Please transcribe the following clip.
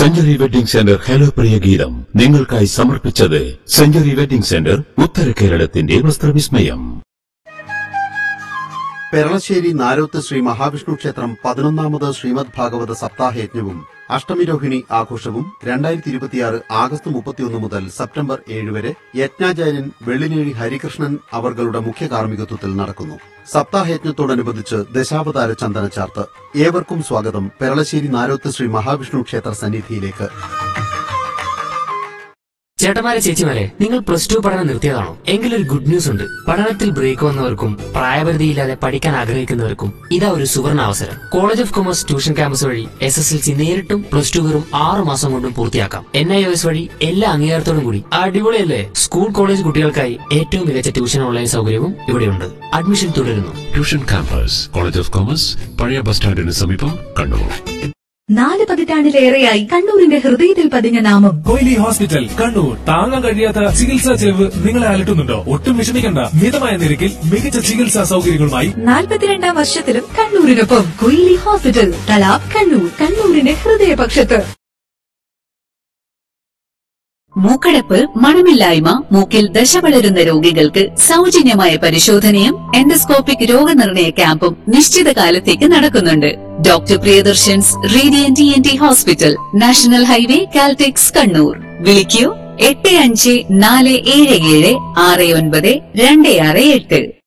century wedding centre hello പ്രിയ ഗീതം നിങ്ങൾക്കായി സമർപ്പിച്ചത് സെഞ്ചുറി വെഡിംഗ് സെന്റർ ഉത്തര കേരളത്തിന്റെ വസ്ത്രവിസ്മയം പെരളശ്ശേരി നാരോത്ത് ശ്രീ മഹാവിഷ്ണു ക്ഷേത്രം പതിനൊന്നാമത് ശ്രീമദ് ഭാഗവത സപ്താഹയജ്ഞവും അഷ്ടമിരോഹിണി ആഘോഷവും രണ്ടായിരത്തി ഇരുപത്തിയാറ് ആഗസ്റ്റ് മുപ്പത്തിയൊന്ന് മുതൽ സെപ്റ്റംബർ ഏഴ് വരെ യജ്ഞാചാര്യൻ വെള്ളിനേഴി ഹരികൃഷ്ണൻ അവർകളുടെ മുഖ്യ കാർമ്മികത്വത്തിൽ നടക്കുന്നു സപ്താഹയജ്ഞത്തോടനുബന്ധിച്ച് ദശാവതാര ചന്ദന ചാർത്ത് ഏവർക്കും സ്വാഗതം പെരളശ്ശേരി നാരോത്ത് ശ്രീ മഹാവിഷ്ണു ക്ഷേത്ര സന്നിധിയിലേക്ക് ചേട്ടന്മാരെ ചേച്ചിമാരെ നിങ്ങൾ പ്ലസ് ടു പഠനം നിർത്തിയതാണോ എങ്കിലൊരു ഗുഡ് ന്യൂസ് ഉണ്ട് പഠനത്തിൽ ബ്രേക്ക് വന്നവർക്കും പ്രായപരിധിയില്ലാതെ പഠിക്കാൻ ആഗ്രഹിക്കുന്നവർക്കും ഇതാ ഒരു സുവർണ അവസരം college of commerce tuition campus വഴി എസ് എസ് എൽ സി നേരിട്ടും പ്ലസ് ടു വെറും ആറ് മാസം കൊണ്ടും പൂർത്തിയാക്കാം എൻ ഐ എസ് വഴി എല്ലാ അംഗീകാരത്തോടും കൂടി അടിപൊളിയല്ലേ സ്കൂൾ കോളേജ് കുട്ടികൾക്കായി ഏറ്റവും മികച്ച ട്യൂഷൻ ഓൺലൈൻ സൗകര്യവും ഇവിടെയുണ്ട് അഡ്മിഷൻ തുടരുന്നു tuition campus college of commerce പഴയ ബസ് സ്റ്റാൻഡിന് സമീപം കണ്ണൂർ നാല് പതിറ്റാണ്ടിലേറെയായി കണ്ണൂരിന്റെ ഹൃദയത്തിൽ പതിഞ്ഞ നാമം കൊയിലി ഹോസ്പിറ്റൽ കണ്ണൂർ താങ്ങാൻ കഴിയാത്ത ചികിത്സാ ചെലവ് നിങ്ങളെ അലട്ടുന്നുണ്ടോ ഒട്ടും വിഷമിക്കണ്ട മിതമായ നിരക്കിൽ മികച്ച ചികിത്സാ സൗകര്യങ്ങളുമായി നാൽപ്പത്തിരണ്ടാം വർഷത്തിലും കണ്ണൂരിനൊപ്പം കൊയിലി ഹോസ്പിറ്റൽ തലാബ് കണ്ണൂർ കണ്ണൂരിന്റെ ഹൃദയപക്ഷത്ത് മൂക്കടപ്പ് മണമില്ലായ്മ മൂക്കിൽ ദശ വളരുന്ന രോഗികൾക്ക് സൗജന്യമായ പരിശോധനയും എൻഡോസ്കോപ്പിക് രോഗനിർണയ ക്യാമ്പും നിശ്ചിത കാലത്തേക്ക് നടക്കുന്നുണ്ട് doctor Priyadarshan's Radian N T hospital national highway Caltex Kannur വിളിക്കൂ എട്ട് അഞ്ച് നാല് ഏഴ് ഏഴ് ആറ് ഒൻപത് രണ്ട് ആറ് എട്ട്